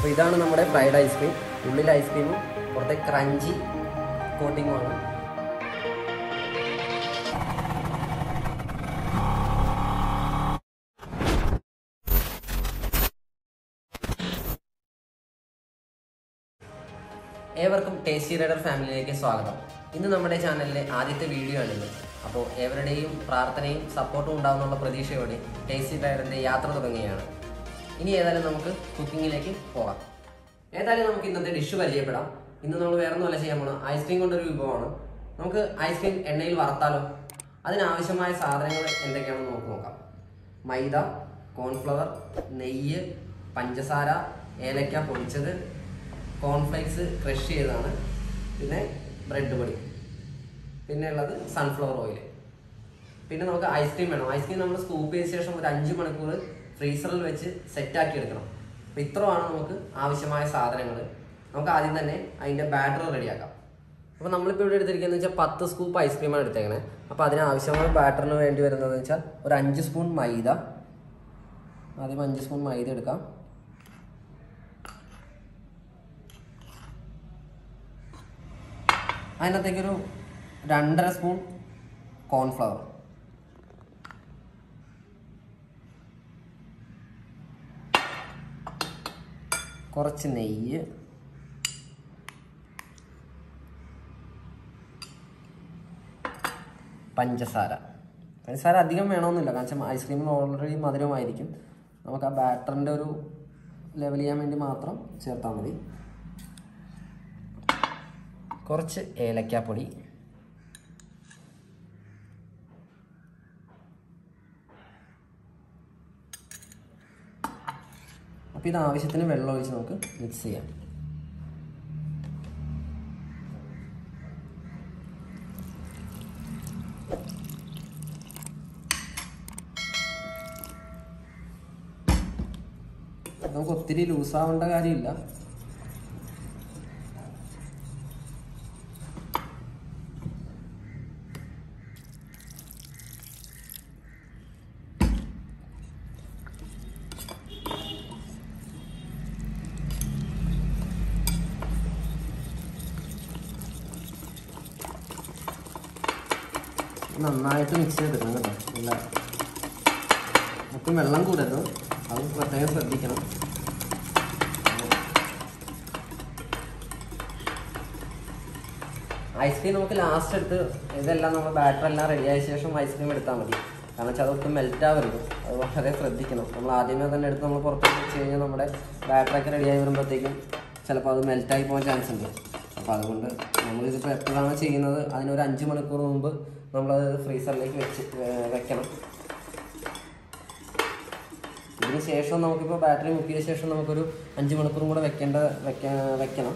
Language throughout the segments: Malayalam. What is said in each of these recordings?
അപ്പോൾ ഇതാണ് നമ്മുടെ ഫ്രൈഡ് ഐസ്ക്രീം ഉള്ളിൽ ഐസ്ക്രീമും പുറത്തെ ക്രഞ്ചി കോട്ടിങ്ങുമാണ് ഏവർക്കും ടേസ്റ്റി റൈഡർ ഫാമിലിയിലേക്ക് സ്വാഗതം ഇന്ന് നമ്മുടെ ചാനലിലെ ആദ്യത്തെ വീഡിയോ ആണിത് അപ്പോൾ ഏവരുടെയും പ്രാർത്ഥനയും സപ്പോർട്ടും ഉണ്ടാവുന്നുള്ള പ്രതീക്ഷയോടെ ടേസ്റ്റി റൈഡറിൻ്റെ യാത്ര തുടങ്ങുകയാണ് ഇനി ഏതായാലും നമുക്ക് കുക്കിങ്ങിലേക്ക് പോകാം ഏതായാലും നമുക്ക് ഇന്നത്തെ ഡിഷ് പരിചയപ്പെടാം ഇന്ന് നമ്മൾ വേറെ ഒന്നുമല്ല ചെയ്യാൻ പോകണം ഐസ്ക്രീം കൊണ്ടൊരു വിഭവമാണ് നമുക്ക് ഐസ്ക്രീം എണ്ണയിൽ വറുത്താലോ അതിനാവശ്യമായ സാധനങ്ങൾ എന്തൊക്കെയാണെന്ന് നമുക്ക് നോക്കാം മൈദ കോൺഫ്ലവർ നെയ്യ് പഞ്ചസാര ഏലക്ക പൊടിച്ചത് കോൺഫ്ലേക്സ് ക്രഷ് ചെയ്തതാണ് പിന്നെ ബ്രെഡ് പൊടി പിന്നെ ഉള്ളത് സൺഫ്ലവർ ഓയിൽ പിന്നെ നമുക്ക് ഐസ്ക്രീം വേണം ഐസ്ക്രീം നമ്മൾ സ്കൂപ്പ് ചെയ്ത ശേഷം ഒരു അഞ്ച് മണിക്കൂർ ഫ്രീസറിൽ വെച്ച് സെറ്റാക്കി എടുക്കണം അപ്പോൾ ഇത്രയാണ് നമുക്ക് ആവശ്യമായ സാധനങ്ങൾ നമുക്ക് ആദ്യം തന്നെ അതിൻ്റെ ബാറ്റർ റെഡിയാക്കാം അപ്പോൾ നമ്മളിപ്പോൾ ഇവിടെ എടുത്തിരിക്കുന്നത് വെച്ചാൽ പത്ത് സ്കൂപ്പ് ഐസ്ക്രീമാണ് എടുത്തേക്കണേ അപ്പോൾ അതിന് ആവശ്യമായ ബാറ്ററിന് വേണ്ടി വരുന്നത് വെച്ചാൽ ഒരു അഞ്ച് സ്പൂൺ മൈദ ആദ്യം അഞ്ച് സ്പൂൺ മൈദ എടുക്കാം അതിനകത്തേക്കൊരു രണ്ടര സ്പൂൺ കോൺഫ്ലവർ കുറച്ച് നെയ്യ് പഞ്ചസാര പഞ്ചസാര അധികം വേണമെന്നില്ല കാരണം വെച്ചാൽ ഐസ്ക്രീമിന് ഓൾറെഡി മധുരമായിരിക്കും നമുക്ക് ആ ബാറ്ററിൻ്റെ ഒരു ലെവൽ ചെയ്യാൻ വേണ്ടി മാത്രം ചേർത്താൽ മതി കുറച്ച് ഏലക്കാപ്പൊടി അപ്പോൾ ഇത് ആവശ്യത്തിന് വെള്ളം ഒഴിച്ച് നമുക്ക് മിക്സ് ചെയ്യാം നമുക്ക് ഒത്തിരി ലൂസാവേണ്ട കാര്യമില്ല നന്നായിട്ട് മിക്സ് ചെയ്തെടുക്കണം കേട്ടോ ഇല്ല ഒട്ടും വെള്ളം കൂടരുത് അത് പ്രത്യേകം ശ്രദ്ധിക്കണം ഐസ്ക്രീം നമുക്ക് ലാസ്റ്റ് എടുത്ത് ഇതെല്ലാം നമ്മൾ ബാറ്റർ എല്ലാം റെഡി ആയ ശേഷം ഐസ്ക്രീം എടുത്താൽ മതി കാരണം വെച്ചാൽ അതൊട്ടും മെൽറ്റ് ആവരുത് അത് വളരെ ശ്രദ്ധിക്കണം നമ്മൾ ആദ്യമേ തന്നെ എടുത്ത് നമ്മൾ പുറത്തേക്ക് വെച്ച് കഴിഞ്ഞാൽ നമ്മുടെ ബാറ്ററൊക്കെ റെഡി ആയി വരുമ്പോഴത്തേക്കും ചിലപ്പോൾ അത് മെൽറ്റായി പോകാൻ ചാൻസ് ഉണ്ട് അപ്പോൾ അതുകൊണ്ട് നമ്മളിതിപ്പോൾ എപ്പോഴാണ് ചെയ്യുന്നത് അതിനൊരു അഞ്ച് മണിക്കൂർ മുമ്പ് നമ്മളത് ഫ്രീസറിലേക്ക് വെച്ച് ഏർ വെക്കണം ഇതിന് ശേഷം നമുക്കിപ്പോൾ ബാറ്ററി മുക്കിയ ശേഷം നമുക്കൊരു അഞ്ച് മണിക്കൂറും കൂടെ വെക്കേണ്ട വെക്ക വെക്കണം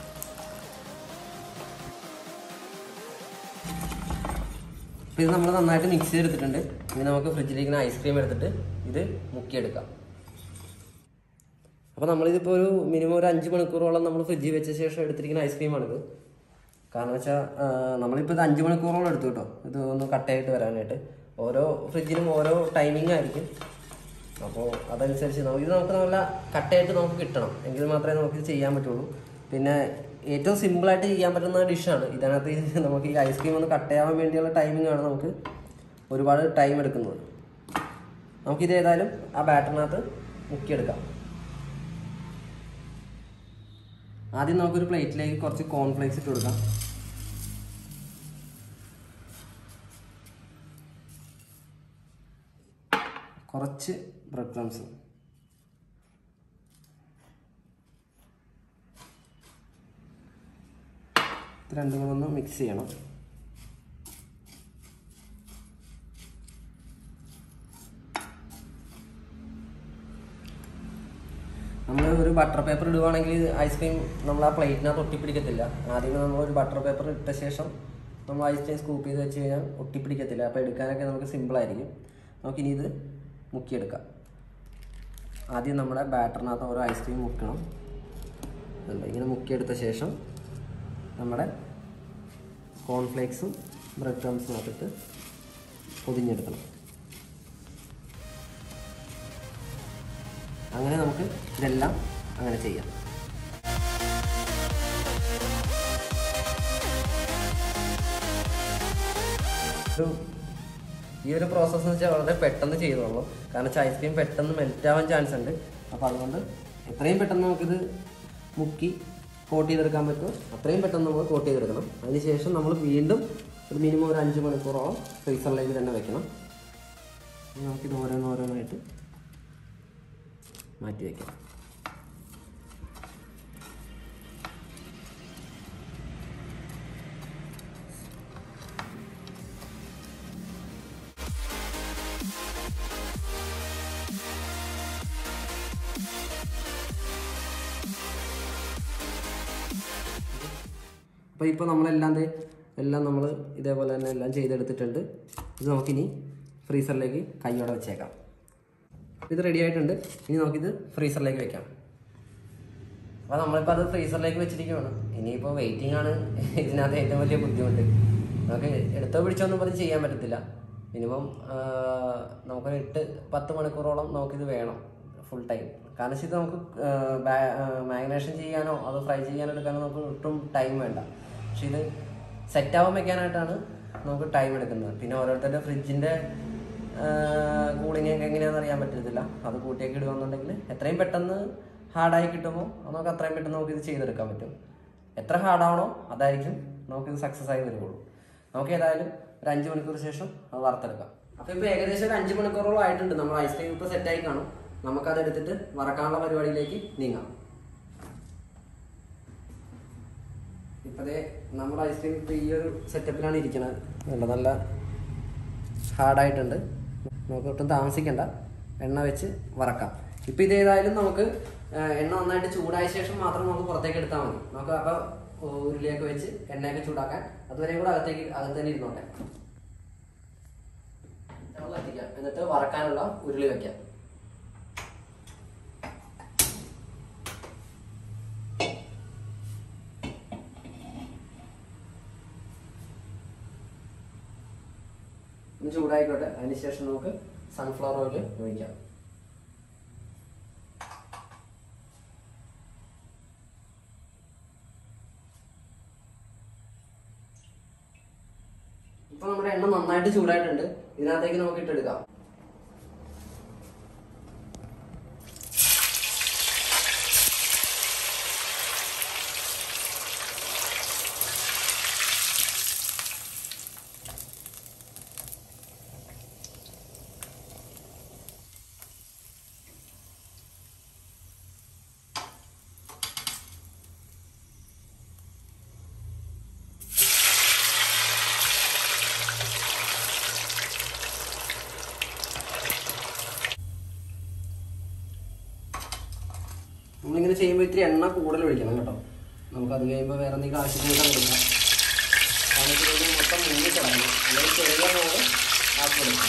അപ്പോൾ ഇത് നമ്മൾ നന്നായിട്ട് മിക്സ് ചെയ്തെടുത്തിട്ടുണ്ട് ഇനി നമുക്ക് ഫ്രിഡ്ജിലേക്ക് ഐസ്ക്രീം എടുത്തിട്ട് ഇത് മുക്കിയെടുക്കാം അപ്പോൾ നമ്മളിതിപ്പോൾ ഒരു മിനിമം ഒരു അഞ്ച് മണിക്കൂറോളം നമ്മൾ ഫ്രിഡ്ജിൽ വെച്ച ശേഷം എടുത്തിരിക്കുന്ന ഐസ്ക്രീമാണിത് കാരണം വെച്ചാൽ നമ്മളിപ്പോൾ ഇത് അഞ്ച് മണിക്കൂറോളം എടുത്തു കേട്ടോ ഇത് ഒന്ന് കട്ടയായിട്ട് വരാനായിട്ട് ഓരോ ഫ്രിഡ്ജിനും ഓരോ ടൈമിംഗ് ആയിരിക്കും അപ്പോൾ അതനുസരിച്ച് നമുക്ക് ഇത് നമുക്ക് നല്ല കട്ടയായിട്ട് നമുക്ക് കിട്ടണം എങ്കിൽ മാത്രമേ നമുക്ക് ഇത് ചെയ്യാൻ പറ്റുള്ളൂ പിന്നെ ഏറ്റവും സിമ്പിളായിട്ട് ചെയ്യാൻ പറ്റുന്ന ഡിഷാണ് ഇതിനകത്ത് ഈ നമുക്ക് ഈ ഐസ്ക്രീം ഒന്ന് കട്ടയാവാൻ വേണ്ടിയുള്ള ടൈമിംഗ് ആണ് നമുക്ക് ഒരുപാട് ടൈം എടുക്കുന്നത് നമുക്കിത് ഏതായാലും ആ ബാറ്ററിനകത്ത് മുക്കിയെടുക്കാം ആദ്യം നമുക്കൊരു പ്ലേറ്റിലേക്ക് കുറച്ച് കോൺഫ്ലേക്സ് ഇട്ട് കൊടുക്കാം കുറച്ച് ബ്രെഡ് ക്രംസ് ഇത് രണ്ടും കൂടെ ഒന്ന് മിക്സ് ചെയ്യണം നമ്മൾ ഒരു ബട്ടർ പേപ്പർ ഇടുവാണെങ്കിൽ ഐസ്ക്രീം നമ്മൾ ആ പ്ലേറ്റിനകത്ത് ഒട്ടിപ്പിടിക്കത്തില്ല ആദ്യമേ നമ്മൾ ഒരു ബട്ടർ പേപ്പർ ഇട്ട ശേഷം നമ്മൾ ഐസ്ക്രീം സ്കൂപ്പ് ചെയ്ത് വെച്ച് കഴിഞ്ഞാൽ ഒട്ടിപ്പിടിക്കത്തില്ല അപ്പോൾ എടുക്കാനൊക്കെ നമുക്ക് സിമ്പിളായിരിക്കും നമുക്കിനി ഇത് മുക്കിയെടുക്കാം ആദ്യം നമ്മുടെ ബാറ്ററിനകത്ത് ഓരോ ഐസ്ക്രീം മുക്കണം ഇതുണ്ട് ഇങ്ങനെ മുക്കിയെടുത്ത ശേഷം നമ്മുടെ കോൺഫ്ലേക്സും ബ്രെഡ് ക്രംസിനകത്തിട്ട് പൊതിഞ്ഞെടുക്കണം അങ്ങനെ നമുക്ക് ഇതെല്ലാം അങ്ങനെ ചെയ്യാം ഒരു ഈ ഒരു പ്രോസസ്സ് എന്ന് വെച്ചാൽ വളരെ പെട്ടെന്ന് ചെയ്തോളൂ കാരണം വെച്ചാൽ ഐസ്ക്രീം പെട്ടെന്ന് മെൽറ്റ് ആവാൻ ചാൻസ് ഉണ്ട് അപ്പോൾ അതുകൊണ്ട് എത്രയും പെട്ടെന്ന് നമുക്കിത് മുക്കി കോട്ട് ചെയ്തെടുക്കാൻ പറ്റുമോ അത്രയും പെട്ടെന്ന് നമുക്ക് കോട്ട് ചെയ്തെടുക്കണം അതിനുശേഷം നമ്മൾ വീണ്ടും ഒരു മിനിമം ഒരു അഞ്ച് മണിക്കൂറോളം ഫ്രീസറിലേക്ക് തന്നെ വെക്കണം ഇനി നമുക്കിത് ഓരോന്നോരോന്നായിട്ട് മാറ്റി വയ്ക്കാം അപ്പോൾ ഇപ്പോൾ നമ്മളെല്ലാം ദേ എല്ലാം നമ്മൾ ഇതേപോലെ തന്നെ എല്ലാം ചെയ്തെടുത്തിട്ടുണ്ട് ഇത് നമുക്കിനി ഫ്രീസറിലേക്ക് കൈയോടെ വെച്ചേക്കാം ഇത് റെഡി ആയിട്ടുണ്ട് ഇനി നമുക്കിത് ഫ്രീസറിലേക്ക് വെക്കാം അപ്പോൾ നമ്മളിപ്പോൾ അത് ഫ്രീസറിലേക്ക് വെച്ചിരിക്കുകയാണ് ഇനിയിപ്പോൾ വെയിറ്റിംഗ് ആണ് ഇതിനകത്ത് ഏറ്റവും വലിയ ബുദ്ധിമുട്ട് നമുക്ക് എടുത്തോ പിടിച്ചോന്നും പറഞ്ഞ് ചെയ്യാൻ പറ്റത്തില്ല മിനിമം നമുക്കൊരു എട്ട് പത്ത് മണിക്കൂറോളം നമുക്കിത് വേണം ഫുൾ ടൈം കാരണം വെച്ചാൽ ഇത് നമുക്ക് മാഗ്നേഷൻ ചെയ്യാനോ അത് ഫ്രൈ ചെയ്യാനോ എടുക്കാനോ നമുക്ക് ഒട്ടും ടൈം വേണ്ട പക്ഷെ ഇത് സെറ്റ് ആവാൻ വെക്കാനായിട്ടാണ് നമുക്ക് ടൈം എടുക്കുന്നത് പിന്നെ ഓരോരുത്തരുടെ ഫ്രിഡ്ജിൻ്റെ കൂളിംഗ് ഒക്കെ എങ്ങനെയാണെന്ന് അറിയാൻ പറ്റത്തില്ല അത് കൂട്ടിയൊക്കെ ഇടുകയെന്നുണ്ടെങ്കിൽ എത്രയും പെട്ടെന്ന് ഹാർഡായി കിട്ടുമ്പോൾ നമുക്ക് അത്രയും പെട്ടെന്ന് നമുക്ക് ഇത് ചെയ്തെടുക്കാൻ പറ്റും എത്ര ഹാർഡാവണോ അതായിരിക്കും നമുക്കിത് സക്സസ് ആയി വരുള്ളൂ നമുക്ക് ഏതായാലും ഒരു അഞ്ച് മണിക്കൂർ ശേഷം അത് വറുത്തെടുക്കാം അപ്പോൾ ഇപ്പോൾ ഏകദേശം ഒരു അഞ്ച് മണിക്കൂറോളം ആയിട്ടുണ്ട് നമ്മൾ ഐസ്ക്രീം ഇപ്പോൾ സെറ്റായി കാണും നമുക്കത് എടുത്തിട്ട് വറക്കാനുള്ള പരിപാടിയിലേക്ക് നീങ്ങാം ഇപ്പോഴേ നമ്മുടെ ഐസ്ക്രീം ഇപ്പോൾ ഈ ഒരു സെറ്റപ്പിലാണ് ഇരിക്കുന്നത് കണ്ടോ നല്ല ഹാർഡായിട്ടുണ്ട് നമുക്ക് ഒട്ടും താമസിക്കണ്ട എണ്ണ വെച്ച് വറക്കാം ഇപ്പം ഇത് ഏതായാലും നമുക്ക് ആ, എണ്ണ നന്നായിട്ട് ചൂടായ ശേഷം മാത്രം നമുക്ക് പുറത്തേക്ക് എടുത്താൽ മതി നമുക്ക് അപ്പോൾ ഉരുളിയൊക്കെ വെച്ച് എണ്ണയൊക്കെ ചൂടാക്കാൻ അതുവരെയും കൂടെ അകത്തേക്ക് അകത്ത് തന്നെ ഇരുന്നോട്ടെ നമ്മൾ എത്തിക്കാം എന്നിട്ട് വറക്കാനുള്ള ഉരുളി വെക്കാം ഒന്ന് ചൂടായിക്കോട്ടെ അതിനുശേഷം നമുക്ക് സൺഫ്ലവർ ഓയിൽ ഒഴിക്കാം ഇപ്പൊ നമ്മുടെ എണ്ണ നന്നായിട്ട് ചൂടായിട്ടുണ്ട് ഇതിനകത്തേക്ക് നമുക്ക് ഇട്ടെടുക്കാം നമ്മളിങ്ങനെ ചെയ്യുമ്പോൾ ഇത്തിരി എണ്ണ കൂടുതൽ ഒഴിക്കണം കേട്ടോ നമുക്ക് അത് കഴിയുമ്പോൾ വേറെ എന്തെങ്കിലും ആവശ്യത്തിന് എടുക്കാം കാരണം ഇത് മൊത്തം മുങ്ങി കിടക്കണം അല്ലെങ്കിൽ ചെറിയ റോഡ് ആക്കി എടുക്കണം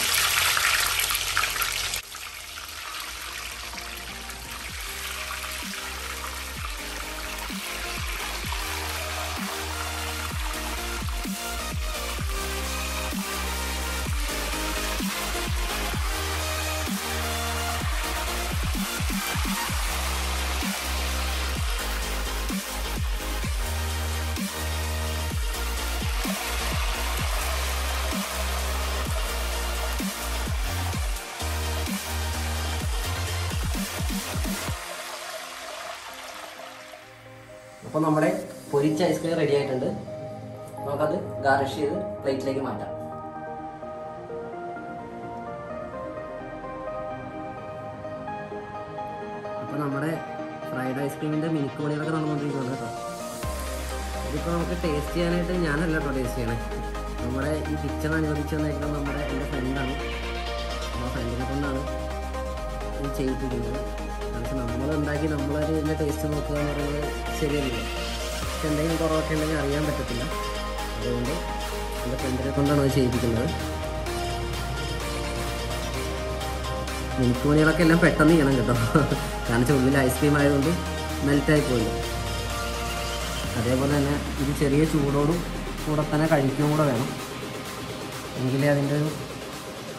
അപ്പോൾ നമ്മുടെ പൊരിച്ച ഐസ്ക്രീം റെഡി ആയിട്ടുണ്ട് നമുക്കത് ഗാർണിഷ് ചെയ്ത് പ്ലേറ്റിലേക്ക് മാറ്റാം അപ്പോൾ നമ്മുടെ ഫ്രൈഡ് ഐസ്ക്രീമിൻ്റെ മിനിക്ക് പണികളൊക്കെ നടന്നുകൊണ്ടിരിക്കുകയാണ് കേട്ടോ ഇതിപ്പോൾ നമുക്ക് ടേസ്റ്റ് ചെയ്യാനായിട്ട് ഞാനല്ല കേട്ടോ ടേസ്റ്റ് ചെയ്യണേ നമ്മുടെ ഈ കിച്ചൺ അനുവദിച്ച് തന്നേക്കുന്നത് നമ്മുടെ എൻ്റെ ഫ്രണ്ടാണ് ആ ഫ്രണ്ടിനെ കൊണ്ടാണ് ഇത് ചെയ്യിപ്പിക്കുന്നത് കാരണം നമ്മൾ ഉണ്ടാക്കി നമ്മളൊരു ഇതിൻ്റെ ടേസ്റ്റ് നോക്കുക എന്ന് പറയുന്നത് ശരിയല്ല പക്ഷെ എന്തെങ്കിലും കുറവൊക്കെ ഉണ്ടെങ്കിൽ അറിയാൻ പറ്റത്തില്ല അതുകൊണ്ട് എൻ്റെ ഫ്രണ്ടിനെ കൊണ്ടാണ് അത് ചെയ്യിപ്പിക്കുന്നത് മിനിക്ക് മണികളൊക്കെ എല്ലാം പെട്ടെന്ന് ചെയ്യണം കേട്ടോ കാരണം വെച്ചാൽ ഉള്ളിൽ ഐസ്ക്രീം ആയതുകൊണ്ട് മെൽറ്റായി പോയില്ല അതേപോലെ തന്നെ ഇത് ചെറിയ ചൂടോടും കൂടെ തന്നെ കഴിക്കുകയും കൂടെ വേണം എങ്കിലേ അതിൻ്റെ ഒരു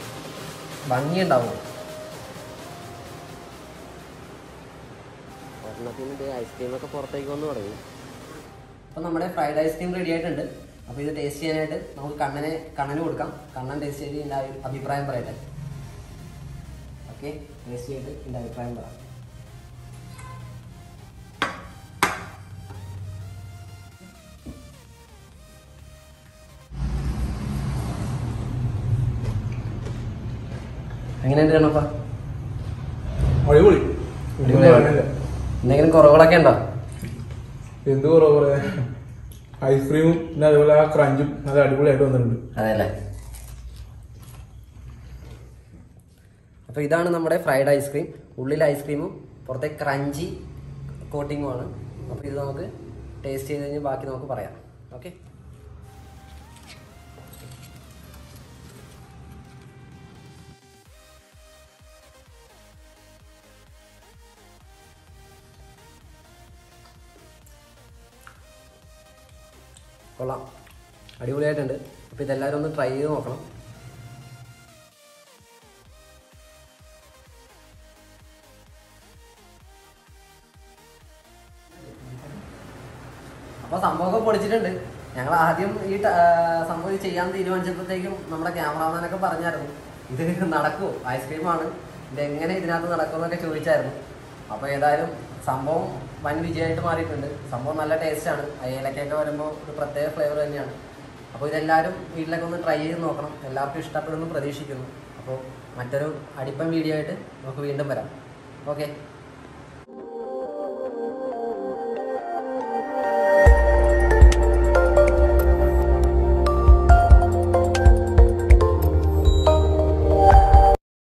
ഭംഗി ഉണ്ടാവും എണ്ണത്തിൽ ഇത് ഐസ്ക്രീമൊക്കെ പുറത്തേക്ക് വന്ന് തുടങ്ങി അപ്പം നമ്മുടെ ഫ്രൈഡ് ഐസ്ക്രീം റെഡി ആയിട്ടുണ്ട് അപ്പോൾ ഇത് ടേസ്റ്റ് ചെയ്യാനായിട്ട് നമുക്ക് കണ്ണനെ കണ്ണന് കൊടുക്കാം കണ്ണൻ ടേസ്റ്റ് ചെയ്ത് ഇതിൻ്റെ അഭി- അഭിപ്രായം പറയട്ടെ ഓക്കെ ടേസ്റ്റ് ചെയ്തിട്ട് ഇതിൻ്റെ അഭിപ്രായം പറയാം എങ്ങനെയുണ്ട് കണ്ണപ്പ അടിപൊളി ഒന്നും പറയാനില്ല. എന്തെങ്കിലും കുറവുകളൊക്കെ ഉണ്ടോ എന്ത് കുറവ് പറയാ ഐസ്ക്രീമും പിന്നെ അതുപോലെ ആ ക്രഞ്ചും നല്ല അടിപൊളിയായിട്ട് വന്നിട്ടുണ്ട് അതെല്ലേ അപ്പോൾ ഇതാണ് നമ്മുടെ ഫ്രൈഡ് ഐസ്ക്രീം ഉള്ളിൽ ഐസ്ക്രീമും പുറത്തെ ക്രഞ്ചി കോട്ടിങ്ങുമാണ് അപ്പോൾ ഇത് നമുക്ക് ടേസ്റ്റ് ചെയ്ത് കഴിഞ്ഞ് ബാക്കി നമുക്ക് പറയാം ഓക്കെ കൊള്ളാം അടിപൊളിയായിട്ടുണ്ട് അപ്പോൾ ഇതെല്ലാവരും ഒന്ന് ട്രൈ ചെയ്ത് നോക്കണം അപ്പോൾ സംഭവമൊക്കെ പൊളിച്ചിട്ടുണ്ട് ഞങ്ങൾ ആദ്യം ഈ ട- ആ, സംഭവം ഇത് ചെയ്യാൻ തീരുമാനിച്ചപ്പോഴത്തേക്കും നമ്മുടെ ക്യാമറാമാനൊക്കെ പറഞ്ഞായിരുന്നു ഇത് നടക്കുമോ ഐസ്ക്രീമാണ് ഇത് എങ്ങനെ ഇതിനകത്ത് നടക്കുമെന്നൊക്കെ ചോദിച്ചായിരുന്നു അപ്പോൾ ഏതായാലും സംഭവം വൻ വിജയമായിട്ട് മാറിയിട്ടുണ്ട് സംഭവം നല്ല ടേസ്റ്റാണ് അയലക്കൊക്കെ വരുമ്പോൾ ഒരു പ്രത്യേക ഫ്ലേവർ തന്നെയാണ് അപ്പോൾ ഇതെല്ലാവരും വീട്ടിലൊക്കെ ഒന്ന് ട്രൈ ചെയ്ത് നോക്കണം എല്ലാവർക്കും ഇഷ്ടപ്പെടുമെന്ന് പ്രതീക്ഷിക്കുന്നു അപ്പോൾ മറ്റൊരു അടിപ്പൻ വീഡിയോ ആയിട്ട് നമുക്ക് വീണ്ടും വരാം ഓക്കെ